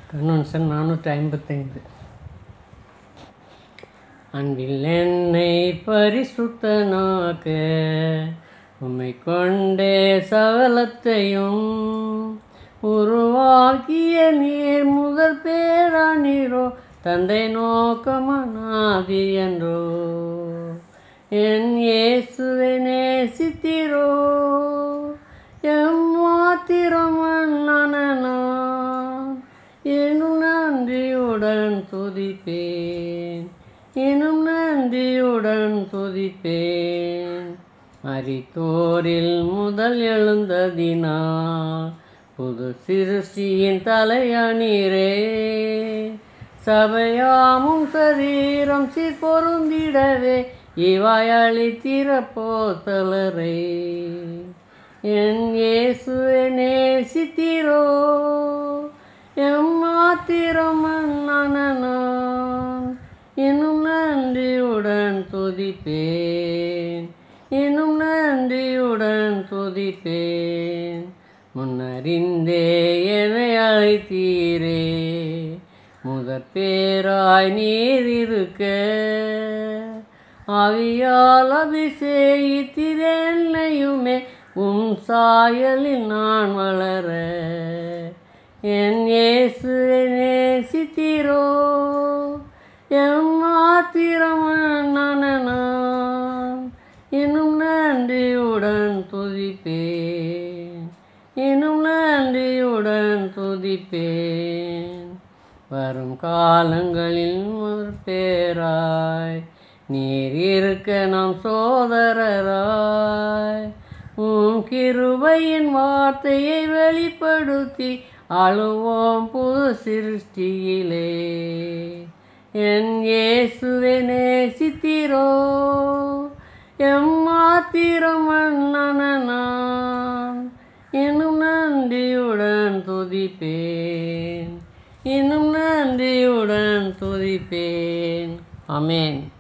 convention நானூற்றி ஐம்பத்தைந்து அன்பில் என்னை பரிசுத்தனாக்க உம்மை கொண்டே சகலத்தையும் உருவாக்கிய நீர் முதல் பேரானீரோ தந்தை நோக்கமனாதி என்றோ என் இயேசுவை நேசித்தீரோ எம்மாத்திரம் நான் எனும் நன்றியுடன் துதிப்பேன் எனும் நன்றியுடன் துதிப்பேன் மரித்தோரில் முதல் எழுந்ததினால் புது சிருஷ்டியின் தலையணீரே சபையாமும் சரீரம் சீர் பொருந்திடவே இவாய் அளித்திரப்போத்தலரை என் இயேசுவை நேசித்தீரோ எம்மாத்திரம் நான் இன்னும் நன்றியுடன் துதிப்பேன் இன்னும் நன்றியுடன் துதிப்பேன் முன்னறிந்தே என்னை அழைத்தீரே முதற் பேராய் நீர் இருக்க அவியால் அபிஷேகித்திரென்னையுமே உம் சாயலில் நான் வளர என் இயேசுவை நேசித்தீரோ எம்மாத்திரம் நான் இன்னும் நன்றியுடன் துதிப்பேன் இன்னும் நன்றியுடன் துதிப்பேன் வரும் காலங்களில் ஒரு பேராய் நீர் இருக்க நாம் சோதரராய் உம் கிருபையின் வார்த்தையை வெளிப்படுத்தி அழுவோம் புது சிருஷ்டியிலே என் இயேசுவை நேசித்தீரோ எம்மாத்திரம் நான் இன்னும் நன்றியுடன் துதிப்பேன் இன்னும் நன்றியுடன் துதிப்பேன் அமேன்